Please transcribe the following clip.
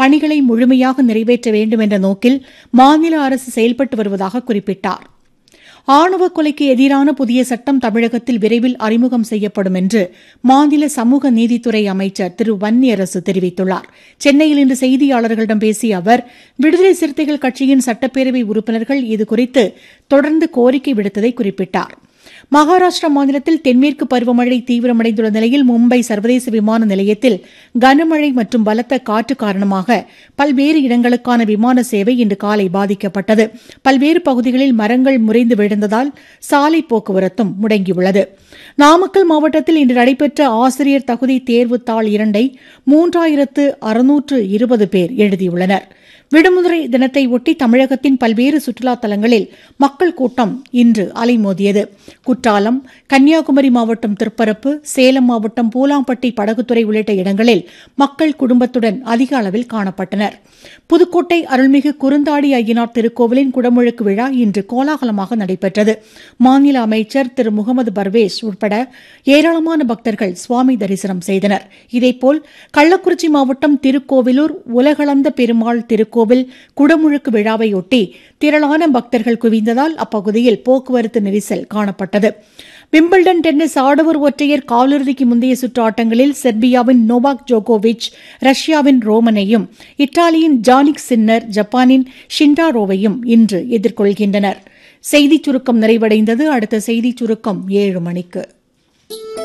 பணிகளை முழுமையாக நிறைவேற்ற வேண்டும் என்ற நோக்கில் மாநில அரசு செயல்பட்டு வருவதாக குறிப்பிட்டார் ஆணவ கொலைக்கு எதிரான புதிய சட்டம் தமிழகத்தில் விரைவில் அறிமுகம் செய்யப்படும் என்று மாநில சமூக நீதித்துறை அமைச்சர் திரு வன்னியரசு தெரிவித்துள்ளார் சென்னையில் இன்று செய்தியாளர்களிடம் பேசிய அவர் விடுதலை சிறுத்தைகள் கட்சியின் சட்டப்பேரவை உறுப்பினர்கள் இதுகுறித்து தொடர்ந்து கோரிக்கை விடுத்ததை குறிப்பிட்டார் மகாராஷ்டிரா மாநிலத்தில் தென்மேற்கு பருவமழை தீவிரமடைந்துள்ள நிலையில் மும்பை சர்வதேச விமான நிலையத்தில் கனமழை மற்றும் பலத்த காற்று காரணமாக பல்வேறு இடங்களுக்கான விமான சேவை இன்று காலை பாதிக்கப்பட்டது பல்வேறு பகுதிகளில் மரங்கள் முறிந்து விழுந்ததால் சாலை போக்குவரத்தும் முடங்கியுள்ளது நாமக்கல் மாவட்டத்தில் இன்று நடைபெற்ற ஆசிரியர் தகுதி தேர்வுத் தாள் இரண்டை மூன்றாயிரத்து அறுநூற்று இருபது பேர் எழுதியுள்ளனா் விடுமுறை தினத்தை ஒட்டி தமிழகத்தின் பல்வேறு சுற்றுலா தலங்களில் மக்கள் கூட்டம் இன்று அலைமோதியது குற்றாலம் கன்னியாகுமரி மாவட்டம் திருப்பரப்பு சேலம் மாவட்டம் பூலாம்பட்டி படகுத்துறை உள்ளிட்ட இடங்களில் மக்கள் குடும்பத்துடன் அதிக அளவில் காணப்பட்டனர் புதுக்கோட்டை அருள்மிகு குறுந்தாடி ஐயனார் திருக்கோவிலின் குடமுழுக்கு விழா இன்று கோலாகலமாக நடைபெற்றது மாநில அமைச்சர் திரு முகமது பர்வேஸ் உட்பட ஏராளமான பக்தர்கள் சுவாமி தரிசனம் செய்தனர் இதேபோல் கள்ளக்குறிச்சி மாவட்டம் திருக்கோவிலூர் உலகளந்த பெருமாள் திருக்கோவில் கோவில் குடமுழுக்கு விழாவையொட்டி திரளான பக்தர்கள் குவிந்ததால் அப்பகுதியில் போக்குவரத்து நெரிசல் காணப்பட்டது விம்பிள்டன் டென்னிஸ் ஆடவர் ஒற்றையர் காலிறுதிக்கு முந்தைய சுற்று ஆட்டங்களில் செர்பியாவின் நோவாக் ஜோகோவிச் ரஷ்யாவின் ரோமனையும் இத்தாலியின் ஜானிக் சின்னர் ஜப்பானின் ஷிண்டாரோவையும் இன்று எதிர்கொள்கின்றனர் செய்திச் சுருக்கம் நிறைவடைந்தது அடுத்த செய்திச் சுருக்கம் ஏழு மணிக்கு